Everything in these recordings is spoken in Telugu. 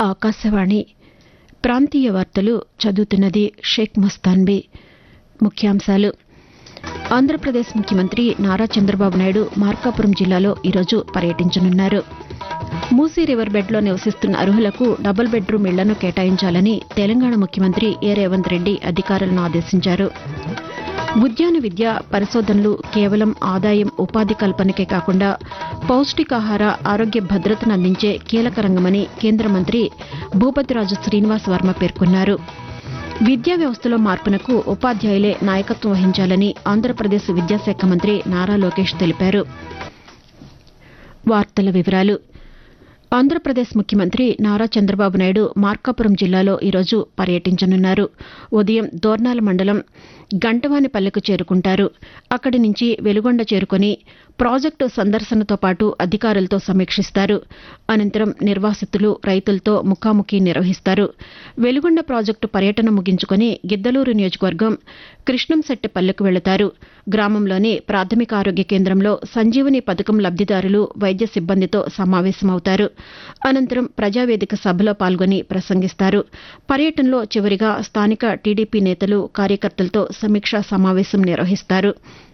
ఆకాశవాణి ప్రాంతీయ వార్తలు చదువుతున్నది షేక్ మస్తాన్బీ ముఖ్యాంశాలు ఆంధ్రప్రదేశ్ ముఖ్యమంత్రి నారా చంద్రబాబు నాయుడు మార్కాపురం జిల్లాలో ఈరోజు పర్యటించనున్నారు మూసీ రివర్ బెడ్లో నివసిస్తున్న అర్హులకు డబుల్ బెడ్రూమ్ ఇళ్లను కేటాయించాలని తెలంగాణ ముఖ్యమంత్రి ఏ రేవంత్ రెడ్డి అధికారులను ఆదేశించారు ఉద్యాన విద్య పరిశోధనలు కేవలం ఆదాయం ఉపాధి కల్పనకే కాకుండా పౌష్టికాహార ఆరోగ్య భద్రతను అందించే కీలక రంగమని కేంద్ర మంత్రి భూపతిరాజు శ్రీనివాస్ వర్మ పేర్కొన్నారు విద్యా వ్యవస్థలో మార్పునకు ఉపాధ్యాయులే నాయకత్వం వహించాలని ఆంధ్రప్రదేశ్ విద్యాశాఖ మంత్రి నారా లోకేష్ తెలిపారు వార్తల వివరాలు ఆంధ్రప్రదేశ్ ముఖ్యమంత్రి నారా చంద్రబాబు నాయుడు మార్కాపురం జిల్లాలో ఈరోజు పర్యటించనున్నారు ఉదయం దోర్నాల మండలం గంటవానిపల్లెకు చేరుకుంటారు అక్కడి నుంచి వెలుగొండ చేరుకుని ప్రాజెక్టు సందర్శనతో పాటు అధికారులతో సమీక్షిస్తారు అనంతరం నిర్వాసితులు రైతులతో ముఖాముఖి నిర్వహిస్తారు వెలుగొండ ప్రాజెక్టు పర్యటన ముగించుకుని గిద్దలూరు నియోజకవర్గం కృష్ణంశెట్టిపల్లెకు వెళతారు గ్రామంలోని ప్రాథమిక ఆరోగ్య కేంద్రంలో సంజీవని పథకం లబ్దిదారులు వైద్య సిబ్బందితో సమావేశమవుతారు అనంతరం ప్రజావేదిక సభలో పాల్గొని ప్రసంగిస్తారు పర్యటనలో చివరిగా స్థానిక టీడీపీ నేతలు కార్యకర్తలతో సమీక్షా సమావేశం నిర్వహిస్తారు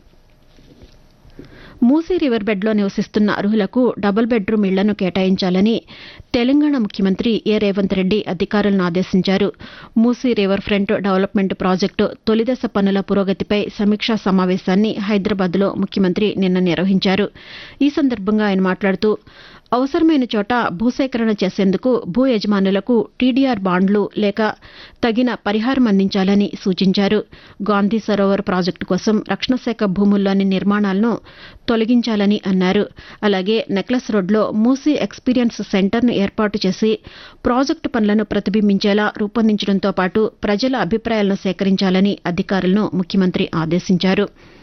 మూసీ రివర్ బెడ్లో నివసిస్తున్న అర్హులకు డబుల్ బెడ్రూమ్ ఇళ్లను కేటాయించాలని తెలంగాణ ముఖ్యమంత్రి ఏ రేవంత్ రెడ్డి అధికారులను ఆదేశించారు Musi river front development project తొలిదశ పనుల పురోగతిపై సమీక్షా సమావేశాన్ని హైదరాబాద్లో ముఖ్యమంత్రి నిన్న నిర్వహించారు ఈ సందర్భంగా ఆయన మాట్లాడుతూ అవసరమైన చోట భూసేకరణ చేసేందుకు భూ యజమానులకు టీడీఆర్ బాండ్లు లేక తగిన పరిహారం అందించాలని సూచించారు గాంధీ సరోవర్ ప్రాజెక్టు కోసం రక్షణ శాఖ భూముల్లోని నిర్మాణాలను తొలగించాలని అన్నారు అలాగే నెక్లెస్ రోడ్లో మూసీ ఎక్స్పీరియన్స్ సెంటర్ను ఏర్పాటు చేసి ప్రాజెక్టు పనులను ప్రతిబింబించేలా రూపొందించడంతో పాటు ప్రజల అభిప్రాయాలను సేకరించాలని అధికారులను ముఖ్యమంత్రి ఆదేశించారు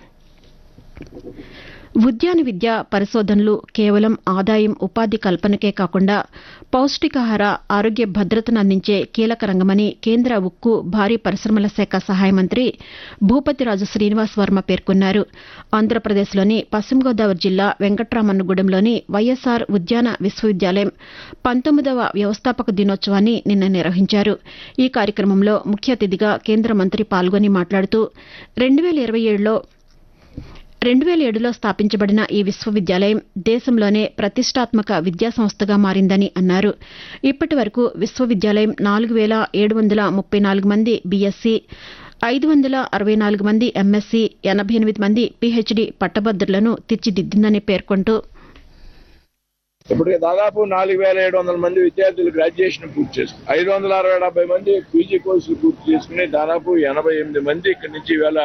ఉద్యాన విద్య పరిశోధనలు కేవలం ఆదాయం ఉపాధి కల్పనకే కాకుండా పౌష్టికాహార ఆరోగ్య భద్రతను అందించే కీలక రంగమని కేంద్ర ఉక్కు భారీ పరిశ్రమల శాఖ సహాయ మంత్రి భూపతిరాజు శ్రీనివాస్ వర్మ పేర్కొన్నారు ఆంధ్రప్రదేశ్లోని పశ్చిమ గోదావరి జిల్లా వెంకట్రామన్నగూడెంలోని వైఎస్ఆర్ ఉద్యాన విశ్వవిద్యాలయం పంతొమ్మిదవ వ్యవస్థాపక దినోత్సవాన్ని నిన్న నిర్వహించారు ఈ కార్యక్రమంలో ముఖ్య అతిథిగా కేంద్ర మంత్రి పాల్గొని మాట్లాడుతూ రెండు వేల ఇరవై ఏడులో రెండు వేల ఏడులో స్థాపించబడిన ఈ విశ్వవిద్యాలయం దేశంలోనే ప్రతిష్టాత్మక విద్యా సంస్థగా మారిందని అన్నారు ఇప్పటి వరకు విశ్వవిద్యాలయం నాలుగు వేల ఏడు వందల ముప్పై నాలుగు మంది బీఎస్సీ ఐదు వందల అరవై నాలుగు మంది ఎంఎస్సీ ఎనభై ఎనిమిది మంది పీహెచ్డీ పట్టభద్రులను తీర్చిదిద్దిందని పేర్కొంటూ ఇప్పటికి దాదాపు నాలుగు వేల ఏడు వందల మంది విద్యార్థులు గ్రాడ్యుయేషన్ పూర్తి చేసుకుని ఐదు వందల అరవై డెబ్బై మంది పీజీ కోర్సులు పూర్తి చేసుకుని దాదాపు ఎనభై ఎనిమిది మంది ఇక్కడి నుంచి వేళ